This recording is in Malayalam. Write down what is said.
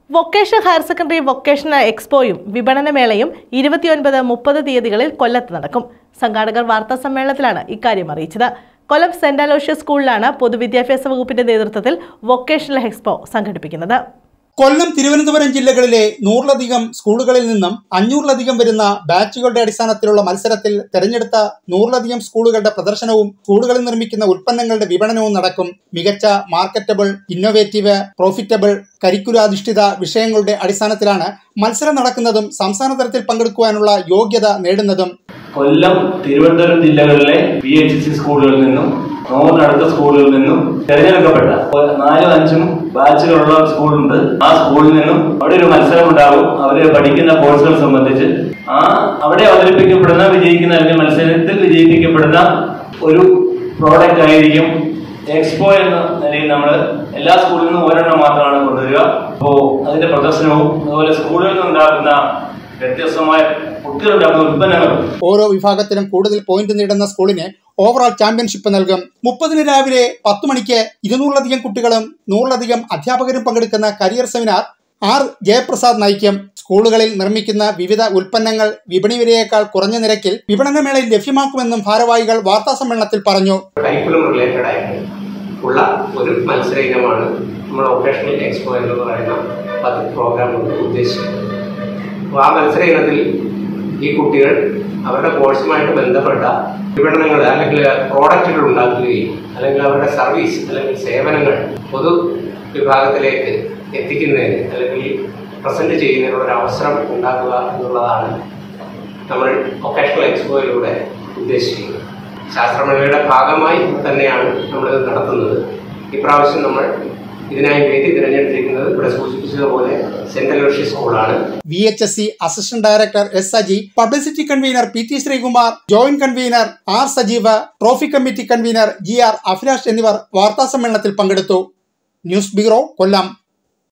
വൊക്കേഷണൽ ഹയർ സെക്കൻഡറി വൊക്കേഷണൽ എക്സ്പോയും വിപണന മേളയും ഇരുപത്തിയൊൻപത് മുപ്പത് തീയതികളിൽ കൊല്ലത്ത് നടക്കും സംഘാടകർ വാർത്താ സമ്മേളനത്തിലാണ് ഇക്കാര്യം അറിയിച്ചത് കൊല്ലം സെന്റ് അലോഷ്യസ് സ്കൂളിലാണ് പൊതുവിദ്യാഭ്യാസ വകുപ്പിന്റെ നേതൃത്വത്തിൽ വൊക്കേഷണൽ എക്സ്പോ സംഘടിപ്പിക്കുന്നത് കൊല്ലം തിരുവനന്തപുരം ജില്ലകളിലെ നൂറിലധികം സ്കൂളുകളിൽ നിന്നും അഞ്ഞൂറിലധികം വരുന്ന ബാച്ചുകളുടെ അടിസ്ഥാനത്തിലുള്ള മത്സരത്തിൽ തെരഞ്ഞെടുത്ത നൂറിലധികം സ്കൂളുകളുടെ പ്രദർശനവും സ്കൂളുകളിൽ നിർമ്മിക്കുന്ന ഉൽപ്പന്നങ്ങളുടെ വിപണനവും നടക്കും മികച്ച മാർക്കറ്റബിൾ ഇന്നോവേറ്റീവ് പ്രോഫിറ്റബിൾ കരിക്കുലാധിഷ്ഠിത വിഷയങ്ങളുടെ അടിസ്ഥാനത്തിലാണ് മത്സരം നടക്കുന്നതും സംസ്ഥാന തലത്തിൽ പങ്കെടുക്കുവാനുള്ള യോഗ്യത നേടുന്നതും കൊല്ലം തിരുവനന്തപുരം ജില്ലകളിലെ പി എച്ച് സി സ്കൂളുകളിൽ നിന്നും നൂറിനടുത്ത സ്കൂളുകളിൽ നിന്നും തിരഞ്ഞെടുക്കപ്പെട്ട ഒരു നാലും അഞ്ചും ബാച്ചുകളുള്ള ഒരു സ്കൂളുണ്ട് ആ സ്കൂളിൽ നിന്നും അവിടെ ഒരു മത്സരം ഉണ്ടാകും അവര് പഠിക്കുന്ന കോഴ്സുകൾ സംബന്ധിച്ച് ആ അവിടെ അവതരിപ്പിക്കപ്പെടുന്ന വിജയിക്കുന്ന അല്ലെങ്കിൽ മത്സരത്തിൽ വിജയിപ്പിക്കപ്പെടുന്ന ഒരു പ്രോഡക്റ്റ് ആയിരിക്കും എക്സ്പോ എന്ന നിലയിൽ നമ്മൾ എല്ലാ സ്കൂളിൽ നിന്നും ഒരെണ്ണം മാത്രമാണ് കൊണ്ടുവരിക അപ്പോൾ അതിന്റെ പ്രദർശനവും അതുപോലെ സ്കൂളിൽ നിന്നുണ്ടാകുന്ന വ്യത്യസ്തമായ കുട്ടികളുണ്ടാകുന്ന ഉൽപ്പന്നങ്ങളും ഓരോ വിഭാഗത്തിലും കൂടുതൽ പോയിന്റ് നേടുന്ന സ്കൂളിന് ഓവറോൾ ചാമ്പ്യൻഷിപ്പ് നൽകും മുപ്പതിന് രാവിലെ പത്ത് മണിക്ക് ഇരുന്നൂറിലധികം കുട്ടികളും നൂറിലധികം അധ്യാപകരും പങ്കെടുക്കുന്ന കരിയർ സെമിനാർ ആർ ജയപ്രസാദ് നയിക്കും സ്കൂളുകളിൽ നിർമ്മിക്കുന്ന വിവിധ ഉൽപ്പന്നങ്ങൾ വിപണി വിലയേക്കാൾ കുറഞ്ഞ നിരക്കിൽ വിപണനമേളയിൽ ലഭ്യമാക്കുമെന്നും ഭാരവാഹികൾ വാർത്താ സമ്മേളനത്തിൽ പറഞ്ഞു കരിക്കുലം റിലേറ്റഡ് ആയിട്ട് ഉള്ള ഒരു മത്സര ഇനമാണ് നമ്മൾ വൊക്കേഷണൽ എക്സ്പോ എന്ന് പറയുന്ന പദ്ധതി പ്രോഗ്രാം കൊണ്ട് ഉദ്ദേശിക്കുന്നത് അപ്പോൾ ആ മത്സര ഇനത്തിൽ ഈ കുട്ടികൾ അവരുടെ കോഴ്സുമായിട്ട് ബന്ധപ്പെട്ട വിപണനങ്ങൾ അല്ലെങ്കിൽ പ്രോഡക്റ്റുകൾ ഉണ്ടാക്കുകയും അല്ലെങ്കിൽ അവരുടെ സർവീസ് അല്ലെങ്കിൽ സേവനങ്ങൾ പൊതു വിഭാഗത്തിലേക്ക് എത്തിക്കുന്നതിന് അല്ലെങ്കിൽ പ്രസന്റ് ചെയ്യുന്നതിനുള്ള ഒരു അവസരം ഉണ്ടാക്കുക എന്നുള്ളതാണ് നമ്മൾ വൊക്കേഷണൽ എക്സ്പോയിലൂടെ ഉദ്ദേശിക്കുന്നത് ശാസ്ത്രമേളയുടെ ഭാഗമായി തന്നെയാണ് നമ്മളിത് നടത്തുന്നത് ഇപ്രാവശ്യം നമ്മൾ ഇതിനായി വേദി തിരഞ്ഞെടുത്തിരിക്കുന്നത് ഇവിടെ സൂചിപ്പിച്ചതുപോലെ സെന്റ് അലോഷ്യ സ്കൂളാണ് V H S C assistant director S Saji publicity convener P T Sreekumar joint convener R Sajeeva trophy committee convener G R Abhilash എന്നിവർ വാർത്താ സമ്മേളനത്തിൽ പങ്കെടുത്തു ന്യൂസ് ബ്യൂറോ കൊല്ലം